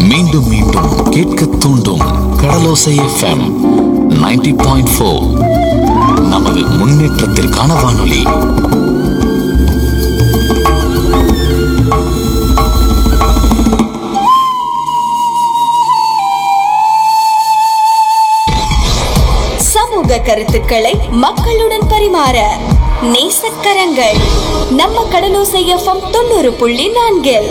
மீண்டும் மீண்டும் கேட்க தூண்டும் கடலோசை எஃப்எம் 90.4 பாயிண்ட் ஃபோர் நமது முன்னேற்றத்திற்கான வானொலி சமூக கருத்துக்களை மக்களுடன் பரிமாற நேசக்கரங்கள் நம்ம கடலோசை எஃப்எம் தொண்ணூறு புள்ளி நான்கில்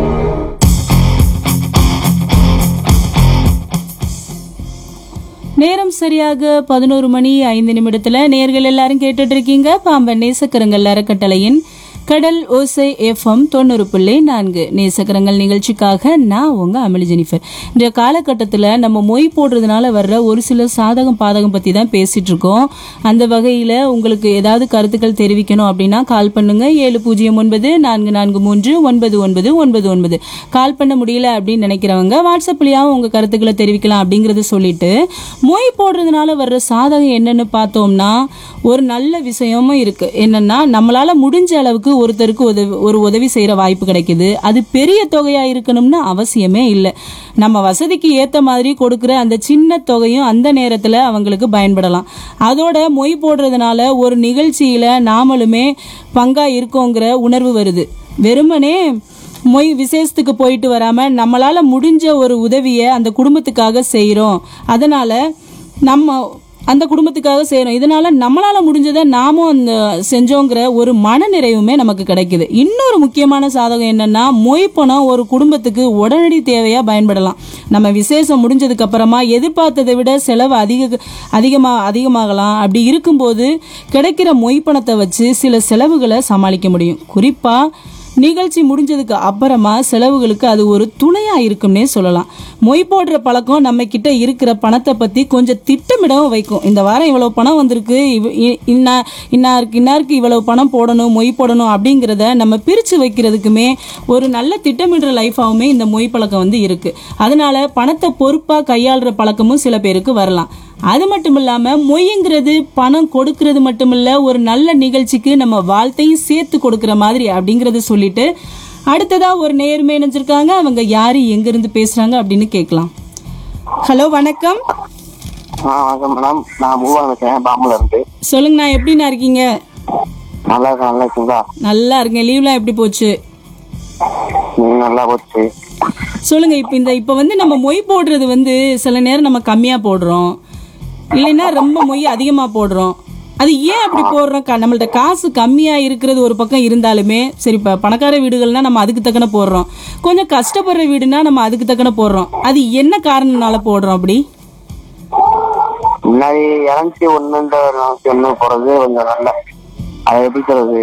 நேரம் சரியாக பதினோரு மணி ஐந்து நிமிடத்துல நேர்கள் எல்லாரும் கேட்டுட்டு இருக்கீங்க பாம்பன் நேசக்கரங்கள் அறக்கட்டளையின் கடல் ஓசை எஃப்எம் தொண்ணூறு புள்ளி நான்கு நேசக்கரங்கள் நிகழ்ச்சிக்காக நான் உங்க அமிலி ஜெனிஃபர் இந்த காலகட்டத்தில் நம்ம மொய் போடுறதுனால வர்ற ஒரு சில சாதகம் பாதகம் பற்றி தான் பேசிட்டு இருக்கோம் அந்த வகையில் உங்களுக்கு ஏதாவது கருத்துக்கள் தெரிவிக்கணும் அப்படின்னா கால் பண்ணுங்க ஏழு பூஜ்ஜியம் ஒன்பது நான்கு நான்கு மூன்று ஒன்பது ஒன்பது ஒன்பது ஒன்பது கால் பண்ண முடியல அப்படின்னு நினைக்கிறவங்க வாட்ஸ்அப்லயாவும் உங்க கருத்துக்களை தெரிவிக்கலாம் அப்படிங்கறத சொல்லிட்டு மொய் போடுறதுனால வர்ற சாதகம் என்னன்னு பார்த்தோம்னா ஒரு நல்ல விஷயமும் இருக்கு என்னன்னா நம்மளால முடிஞ்ச அளவுக்கு ஒருத்தருக்கு உதவி ஒரு உதவி செய்யற வாய்ப்பு கிடைக்குது அது பெரிய தொகையா இருக்கணும்னு அவசியமே இல்லை நம்ம வசதிக்கு ஏத்த மாதிரி கொடுக்கிற அந்த சின்ன தொகையும் அந்த நேரத்துல அவங்களுக்கு பயன்படலாம் அதோட மொய் போடுறதுனால ஒரு நிகழ்ச்சியில நாமளுமே பங்கா இருக்கோங்கிற உணர்வு வருது வெறுமனே மொய் விசேஷத்துக்கு போயிட்டு வராம நம்மளால முடிஞ்ச ஒரு உதவியை அந்த குடும்பத்துக்காக செய்றோம் அதனால நம்ம அந்த குடும்பத்துக்காக செய்றோம் இதனால நம்மளால முடிஞ்சதை நாமும் அந்த செஞ்சோங்கிற ஒரு மன நிறைவுமே நமக்கு கிடைக்குது இன்னொரு முக்கியமான சாதகம் என்னன்னா மொய் பணம் ஒரு குடும்பத்துக்கு உடனடி தேவையா பயன்படலாம் நம்ம விசேஷம் முடிஞ்சதுக்கு அப்புறமா எதிர்பார்த்ததை விட செலவு அதிக அதிகமா அதிகமாகலாம் அப்படி இருக்கும்போது கிடைக்கிற மொய் பணத்தை வச்சு சில செலவுகளை சமாளிக்க முடியும் குறிப்பா நிகழ்ச்சி முடிஞ்சதுக்கு அப்புறமா செலவுகளுக்கு அது ஒரு துணையா இருக்கும்னே சொல்லலாம் மொய் போடுற பழக்கம் நம்ம கிட்ட இருக்கிற பணத்தை பத்தி கொஞ்சம் திட்டமிடவும் வைக்கும் இந்த வாரம் இவ்வளவு பணம் வந்திருக்கு இவ- இ- இன்னா இன்னாருக்கு இன்னாருக்கு இவ்வளவு பணம் போடணும் மொய் போடணும் அப்படிங்கிறத நம்ம பிரிச்சு வைக்கிறதுக்குமே ஒரு நல்ல திட்டமிடுற லைஃபாவுமே இந்த மொய் பழக்கம் வந்து இருக்கு அதனால பணத்தை பொறுப்பா கையாளுற பழக்கமும் சில பேருக்கு வரலாம் அது மட்டும் இல்லாம மொய்ங்கிறது பணம் கொடுக்கறது மட்டும் இல்ல ஒரு நல்ல நிகழ்ச்சிக்கு நம்ம வாழ்த்தையும் சேர்த்து கொடுக்கற மாதிரி அப்படிங்கறத சொல்லிட்டு அடுத்ததா ஒரு நேர்மை நினைச்சிருக்காங்க அவங்க யாரு எங்க இருந்து பேசுறாங்க அப்படின்னு கேட்கலாம் ஹலோ வணக்கம் ஆ வணக்கம் மேடம் நான் மூவான் இருக்கேன் பாம்புல இருந்து சொல்லுங்கண்ணா எப்படிண்ணா இருக்கீங்க நல்லா இருக்கேன் நல்லா இருக்கீங்களா நல்லா இருக்கேன் லீவ்லாம் எப்படி போச்சு நீங்க நல்லா போச்சு சொல்லுங்க இப்ப இந்த இப்ப வந்து நம்ம மொய் போடுறது வந்து சில நேரம் நம்ம கம்மியா போடுறோம் இல்லைன்னா ரொம்ப மொய் அதிகமா போடுறோம் அது ஏன் அப்படி போடுறோம் க- நம்மள்ட்ட காசு கம்மியா இருக்கிறது ஒரு பக்கம் இருந்தாலுமே சரி இப்ப பணக்கார வீடுகள்னா நம்ம அதுக்கு தக்கன போடுறோம் கொஞ்சம் கஷ்டப்படுற வீடுனா நம்ம அதுக்கு தக்கன போடுறோம் அது என்ன காரணம்னால போடுறோம் அப்படி முன்னாடி இறஞ்சி ஒண்ணுன்ற நூத்தி ஒண்ணு போறது கொஞ்சம் நல்ல அதை எப்படி சொல்றது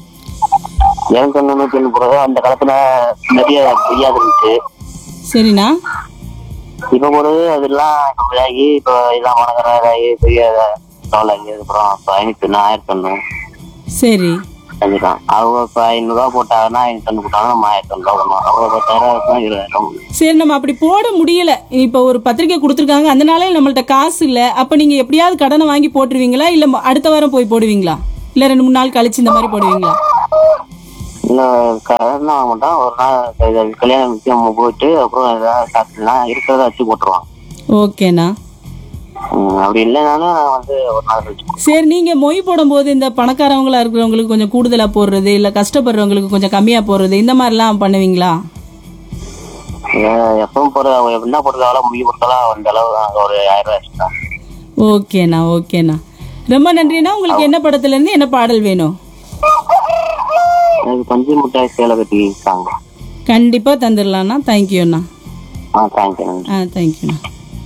இறஞ்சி ஒண்ணு நூத்தி ஒண்ணு போறது அந்த காலத்துல நிறைய தெரியாது இருந்துச்சு சரிண்ணா இப்ப போறது அதெல்லாம் இப்ப இதாகி இப்ப எல்லாம் வணங்குற இதாகி பெரிய டெவலாகி அதுக்கப்புறம் இப்ப ஐநூத்தி ஒண்ணு ஆயிரத்தி ஒண்ணு சரி செஞ்சுட்டான் அவங்க இப்ப ஐநூறு ரூபா போட்டாங்கன்னா ஐநூத்தி ஒண்ணு போட்டாங்கன்னா நம்ம ஆயிரத்தி ஒண்ணு ரூபா பண்ணுவோம் அவங்க பத்தாயிரம் இருக்கும் இருபதாயிரம் சரி நம்ம அப்படி போட முடியல இப்போ ஒரு பத்திரிக்கை கொடுத்துருக்காங்க அந்த நாளே நம்மள்ட்ட காசு இல்லை அப்போ நீங்கள் எப்படியாவது கடனை வாங்கி போட்டுருவீங்களா இல்லை அடுத்த வாரம் போய் போடுவீங்களா இல்லை ரெண்டு மூணு நாள் கழிச்சு இந்த மாதிரி போடுவீங்களா இல்ல கடன் வாங்க மாட்டோம் ஒரு நாள் இது கல்யாணம் முக்கியம் போயிட்டு அப்புறம் ஏதாவது காசுலாம் இருக்கிறத வச்சு போட்டுருவான் ஓகேண்ணா உம் அப்படி இல்லைனாலும் நான் வந்து ஒரு நாள் கழிச்சு சரி நீங்கள் மொய் போடும்போது இந்த பணக்காரவங்களா இருக்கிறவங்களுக்கு கொஞ்சம் கூடுதலாக போடுறது இல்லை கஷ்டப்படுறவங்களுக்கு கொஞ்சம் கம்மியாக போடுறது இந்த மாதிரிலாம் பண்ணுவீங்களா ஏ- எப்பவும் போற என்ன போடுறதால முடிய போடுறதால அந்த அளவு நாங்க ஒரு ஆயிரம் ரூபாய் extra. ஓகேண்ணா ஓகேண்ணா ரொம்ப நன்றிண்ணா உங்களுக்கு என்ன படத்துலேருந்து என்ன பாடல் வேணும் எனக்கு பஞ்சு மிட்டாய் சேலை கட்டி இருக்காங்க கண்டிப்பாக தந்துடலாண்ணா தேங்க்யூண்ணா ஆ தேங்க்யூ ஆ தேங்க்யூண்ணா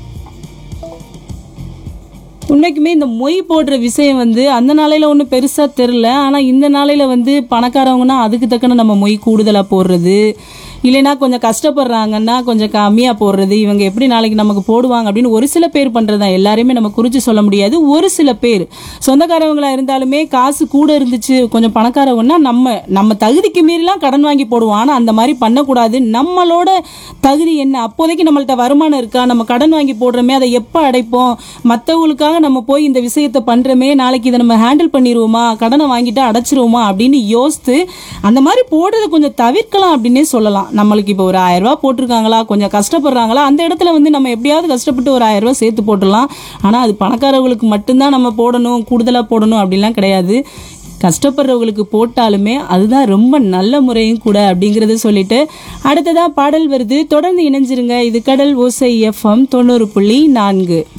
உண்மைக்குமே இந்த மொய் போடுற விஷயம் வந்து அந்த நாளையில ஒன்றும் பெருசாக தெரில ஆனால் இந்த நாளையில வந்து பணக்காரவங்கன்னா அதுக்கு தக்கன நம்ம மொய் கூடுதலாக போடுறது இல்லைன்னா கொஞ்சம் கஷ்டப்படுறாங்கன்னா கொஞ்சம் கம்மியாக போடுறது இவங்க எப்படி நாளைக்கு நமக்கு போடுவாங்க அப்படின்னு ஒரு சில பேர் பண்ணுறது தான் எல்லாரையுமே நம்ம குறித்து சொல்ல முடியாது ஒரு சில பேர் சொந்தக்காரவங்களா இருந்தாலுமே காசு கூட இருந்துச்சு கொஞ்சம் பணக்காரவங்கன்னா நம்ம நம்ம தகுதிக்கு மீறிலாம் கடன் வாங்கி போடுவோம் ஆனால் அந்த மாதிரி பண்ணக்கூடாது நம்மளோட தகுதி என்ன அப்போதைக்கு நம்மள்ட்ட வருமானம் இருக்கா நம்ம கடன் வாங்கி போடுறோமே அதை எப்போ அடைப்போம் மற்றவங்களுக்காக நம்ம போய் இந்த விஷயத்தை பண்ணுறோமே நாளைக்கு இதை நம்ம ஹேண்டில் பண்ணிடுவோமா கடனை வாங்கிட்டு அடைச்சிருவோமா அப்படின்னு யோசித்து அந்த மாதிரி போடுறதை கொஞ்சம் தவிர்க்கலாம் அப்படின்னே சொல்லலாம் தான் நம்மளுக்கு இப்போ ஒரு ஆயிரம் ரூபாய் போட்டிருக்காங்களா கொஞ்சம் கஷ்டப்படுறாங்களா அந்த இடத்துல வந்து நம்ம எப்படியாவது கஷ்டப்பட்டு ஒரு ஆயிரம் ரூபாய் சேர்த்து போட்டுடலாம் ஆனால் அது பணக்காரவங்களுக்கு மட்டும்தான் நம்ம போடணும் கூடுதலாக போடணும் அப்படிலாம் கிடையாது கஷ்டப்படுறவங்களுக்கு போட்டாலுமே அதுதான் ரொம்ப நல்ல முறையும் கூட அப்படிங்கறத சொல்லிட்டு அடுத்ததா பாடல் வருது தொடர்ந்து இணைஞ்சிருங்க இது கடல் ஓசை எஃப்எம் தொண்ணூறு புள்ளி நான்கு